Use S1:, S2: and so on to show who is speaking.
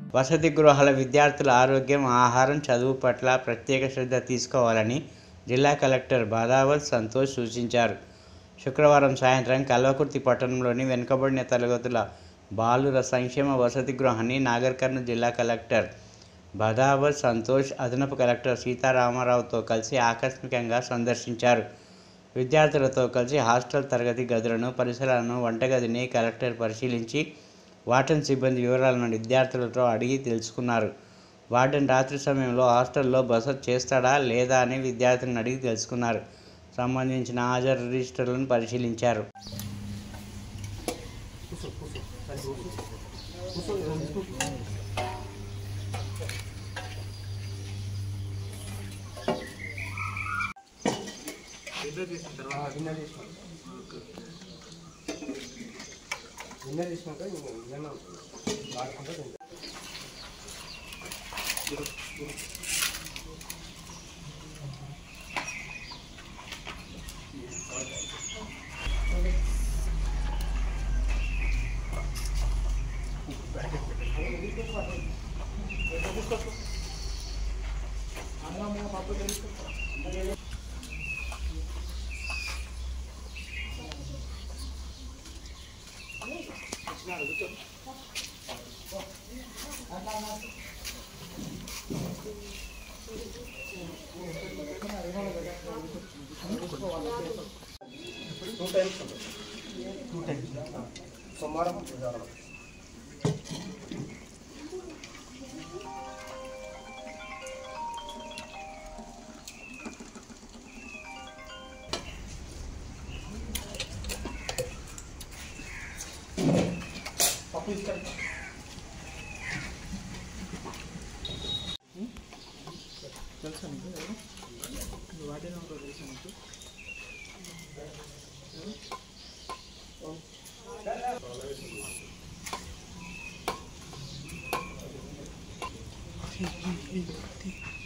S1: వసతి గృహాల విద్యార్థుల ఆరోగ్యం ఆహారం చదువు పట్ల ప్రత్యేక శ్రద్ధ తీసుకోవాలని జిల్లా కలెక్టర్ బాదావత్ సంతోష్ సూచించారు శుక్రవారం సాయంత్రం కల్వకుర్తి పట్టణంలోని వెనుకబడిన తరగతుల బాలుర సంక్షేమ వసతి గృహాన్ని నాగర్ కర్నూలు జిల్లా కలెక్టర్ బదావత్ సంతోష్ అదనపు కలెక్టర్ సీతారామారావుతో కలిసి ఆకస్మికంగా సందర్శించారు విద్యార్థులతో కలిసి హాస్టల్ తరగతి గదులను పరిసరాలను వంటగదిని కలెక్టర్ పరిశీలించి వార్డెన్ సిబ్బంది వివరాలను విద్యార్థులతో అడిగి తెలుసుకున్నారు వార్డెన్ రాత్రి సమయంలో హాస్టల్లో బస చేస్తాడా లేదా అని విద్యార్థులను అడిగి తెలుసుకున్నారు సంబంధించిన హాజరు రిజిస్టర్లను పరిశీలించారు
S2: డిన్నర్ చేసినాక ఏమన్నా వాడుకుంటా తింటా టూ టైమ్స్ టూ టైమ్స్ సోమవారం బుధవారం పప్పు ఇస్తారు తెలుసా నీకు వాటిని తెలుసా నీకు
S3: Hey, hey, hey, hey.